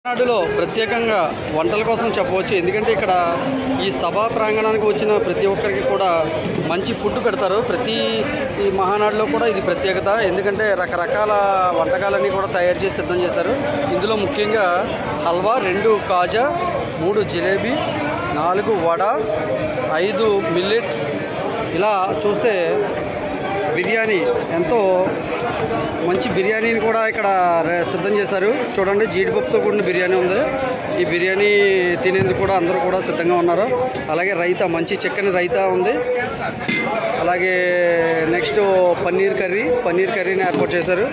నాడులో ప్రత్యేకంగా వంటల కోసం చెప్పవచ్చు ఎందుకంటే ఇక్కడ ఈ సభా ప్రాంగణానికి వచ్చిన ప్రతి ఒక్కరికి కూడా మంచి ఫుడ్ పెడతారు ప్రతి ఈ మహానాడులో కూడా ఇది ప్రత్యేకత ఎందుకంటే రకరకాల వంటకాలన్నీ కూడా తయారు చేసి సిద్ధం చేశారు ఇందులో ముఖ్యంగా హల్వా రెండు కాజా మూడు జిలేబీ నాలుగు వడ ఐదు మిల్లెట్స్ ఇలా చూస్తే బిర్యానీ ఎంతో మంచి బిర్యానీని కూడా ఇక్కడ ర- సిద్ధం చేశారు చూడండి జీడిపప్పుతో కూడిన బిర్యానీ ఉంది ఈ బిర్యానీ తినేందుకు కూడా అందరూ కూడా సిద్ధంగా ఉన్నారు అలాగే రైతా మంచి చికెన్ రైతా ఉంది అలాగే నెక్స్ట్ పన్నీర్ కర్రీ పన్నీర్ కర్రీని ఏర్పాటు చేశారు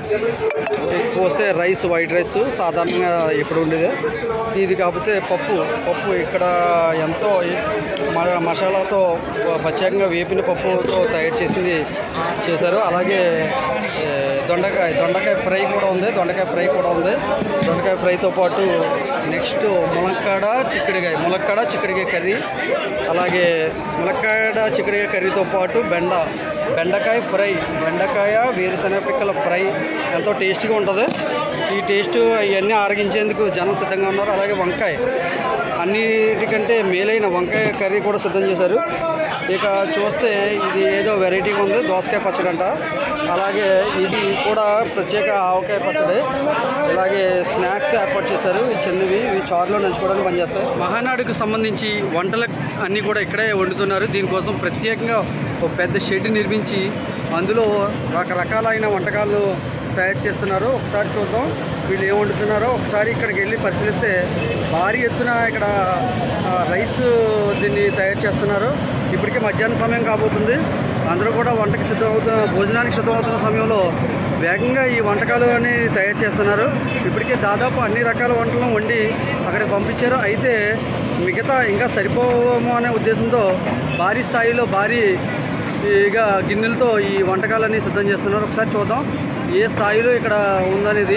పోస్తే రైస్ వైట్ రైస్ సాధారణంగా ఎప్పుడు ఉండేది ఇది కాకపోతే పప్పు పప్పు ఇక్కడ ఎంతో మ- మసాలాతో ప్రత్యేకంగా వేపిన పప్పుతో తయారు చేసింది చేశారు అలాగే ఏ, దొండకాయ దొండకాయ ఫ్రై కూడా ఉంది దొండకాయ ఫ్రై కూడా ఉంది దొండకాయ ఫ్రైతో పాటు నెక్స్ట్ ములక్కాడ చిక్కుడుకాయ ములక్కాడ చిక్కుడుకాయ కర్రీ అలాగే ములక్కాడ చిక్కుడుకాయ కర్రీతో పాటు బెండ బెండకాయ ఫ్రై బెండకాయ వేరుశనగ పిక్కల ఫ్రై ఎంతో టేస్టీగా ఉంటుంది ఈ టేస్ట్ ఇవన్నీ ఆరగించేందుకు జనం సిద్ధంగా ఉన్నారు అలాగే వంకాయ అన్నిటికంటే మేలైన వంకాయ కర్రీ కూడా సిద్ధం చేశారు ఇక చూస్తే ఇది ఏదో వెరైటీగా ఉంది దోసకాయ పచ్చడి అంట అలాగే ఇది కూడా ప్రత్యేక ఆవకాయ పచ్చడి ఇలాగే స్నాక్స్ ఏర్పాటు చేశారు ఈ చిన్నవి ఇవి చారులో నంచుకోవడానికి పనిచేస్తాయి మహానాడుకు సంబంధించి వంటలు అన్నీ కూడా ఇక్కడే వండుతున్నారు దీనికోసం ప్రత్యేకంగా ఒక పెద్ద షెడ్ నిర్మించి అందులో రకరకాలైన వంటకాలు తయారు చేస్తున్నారు ఒకసారి చూద్దాం వీళ్ళు ఏం వండుతున్నారో ఒకసారి ఇక్కడికి వెళ్ళి పరిశీలిస్తే భారీ ఎత్తున ఇక్కడ ఆ, రైస్ దీన్ని తయారు చేస్తున్నారు ఇప్పటికే మధ్యాహ్నం సమయం కాబోతుంది అందరూ కూడా వంటకి సిద్ధమవుతున్న భోజనానికి సిద్ధమవుతున్న సమయంలో వేగంగా ఈ వంటకాలు అని తయారు చేస్తున్నారు ఇప్పటికే దాదాపు అన్ని రకాల వంటలను వండి అక్కడికి పంపించారు అయితే మిగతా ఇంకా సరిపోము అనే ఉద్దేశంతో భారీ స్థాయిలో భారీ ఇక గిన్నెలతో ఈ వంటకాలన్నీ సిద్ధం చేస్తున్నారు ఒకసారి చూద్దాం ఏ స్థాయిలో ఇక్కడ ఉందనేది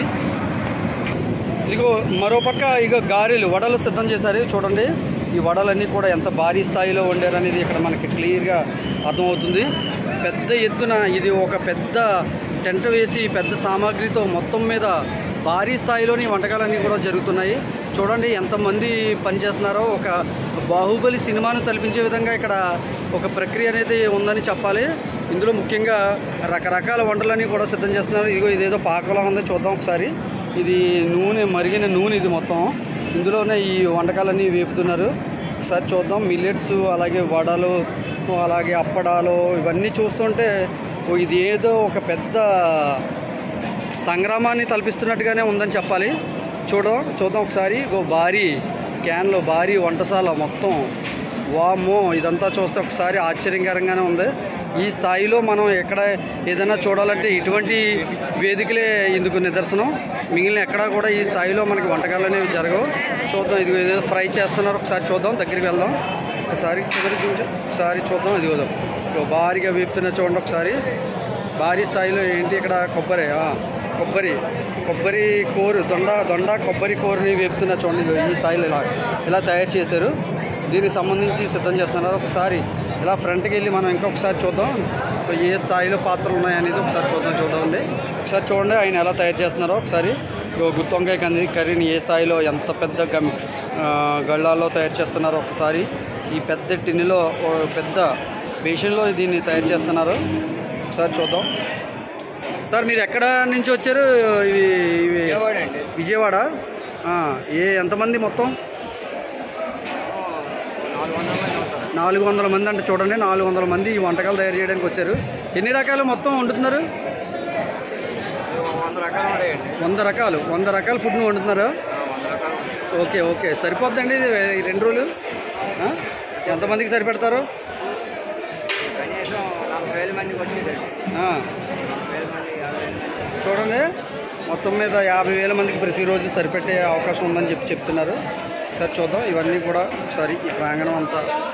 ఇదిగో మరోపక్క ఇక గారెలు వడలు సిద్ధం చేశారు చూడండి ఈ వడలన్నీ కూడా ఎంత భారీ స్థాయిలో వండారు అనేది ఇక్కడ మనకి క్లియర్గా అర్థమవుతుంది పెద్ద ఎత్తున ఇది ఒక పెద్ద టెంట్ వేసి పెద్ద సామాగ్రితో మొత్తం మీద భారీ స్థాయిలోని వంటకాలన్నీ కూడా జరుగుతున్నాయి చూడండి ఎంతమంది పనిచేస్తున్నారో ఒక బాహుబలి సినిమాను తలపించే విధంగా ఇక్కడ ఒక ప్రక్రియ అనేది ఉందని చెప్పాలి ఇందులో ముఖ్యంగా రకరకాల వంటలన్నీ కూడా సిద్ధం చేస్తున్నారు ఇదిగో ఇదేదో పాకలా ఉంది చూద్దాం ఒకసారి ఇది నూనె మరిగిన నూనె ఇది మొత్తం ఇందులోనే ఈ వంటకాలన్నీ వేపుతున్నారు ఒకసారి చూద్దాం మిల్లెట్స్ అలాగే వడలు అలాగే అప్పడాలు ఇవన్నీ చూస్తుంటే ఓ ఇది ఏదో ఒక పెద్ద సంగ్రామాన్ని తలపిస్తున్నట్టుగానే ఉందని చెప్పాలి చూద్దాం చూద్దాం ఒకసారి ఓ భారీ క్యాన్లో భారీ వంటశాల మొత్తం వామ్మో ఇదంతా చూస్తే ఒకసారి ఆశ్చర్యకరంగానే ఉంది ఈ స్థాయిలో మనం ఎక్కడ ఏదైనా చూడాలంటే ఇటువంటి వేదికలే ఇందుకు నిదర్శనం మిగిలిన ఎక్కడా కూడా ఈ స్థాయిలో మనకి వంటకాలు అనేవి జరగవు చూద్దాం ఇది ఏదో ఫ్రై చేస్తున్నారు ఒకసారి చూద్దాం దగ్గరికి వెళ్దాం ఒకసారి చివరి చూసి ఒకసారి చూద్దాం ఇది చూద్దాం ఇదిగో భారీగా వేపుతున్న చూడండి ఒకసారి భారీ స్థాయిలో ఏంటి ఇక్కడ కొబ్బరి ఆ, కొబ్బరి కొబ్బరి కోరు దొండ దొండ కొబ్బరి కోరుని వేపుతున్న చూడండి ఇదిగో ఈ స్థాయిలో ఇలా ఇలా తయారు చేశారు దీనికి సంబంధించి సిద్ధం చేస్తున్నారు ఒకసారి ఇలా ఫ్రంట్కి వెళ్ళి మనం ఇంకొకసారి చూద్దాం ఏ స్థాయిలో పాత్రలు ఉన్నాయనేది ఒకసారి చూద్దాం చూడండి ఒకసారి చూడండి ఆయన ఎలా తయారు చేస్తున్నారో ఒకసారి ఇగో గుత్తొంకాయ కంది కర్రీని ఏ స్థాయిలో ఎంత పెద్ద గమ్ ఆ, గళ్ళాల్లో తయారు చేస్తున్నారో ఒకసారి ఈ పెద్ద టిన్నులో ఓ పెద్ద బేషన్లో దీన్ని తయారు చేస్తున్నారు ఒకసారి చూద్దాం సార్ మీరు ఎక్కడ నుంచి వచ్చారు ఇవి ఇవి విజయవాడ ఆ, ఏ ఎంతమంది మొత్తం నాలుగు వందల మంది అంటే చూడండి నాలుగు వందల మంది ఈ వంటకాలు తయారు చేయడానికి వచ్చారు ఎన్ని రకాలు మొత్తం వండుతున్నారు వంద రకాలు ఉన్నాయండి వంద రకాలు వంద రకాల ఫుడ్ను వండుతున్నారు వంద రకాలు ఓకే ఓకే సరిపోద్దండి ఇది ఈ రెండు రోజులు ఆ? ఎంతమందికి సరిపెడతారు కనీసం నలభై వేల మందికి వచ్చేదండి ఆ, నలభై వేల మంది యాభై వేల మంది చూడండి మొత్తం మీద యాభై వేల మందికి ప్రతిరోజు సరిపెట్టే అవకాశం ఉందని చెప్పి చెప్తున్నారు సరే చూద్దాం ఇవన్నీ కూడా ఒకసారి ఈ ప్రాంగణం అంతా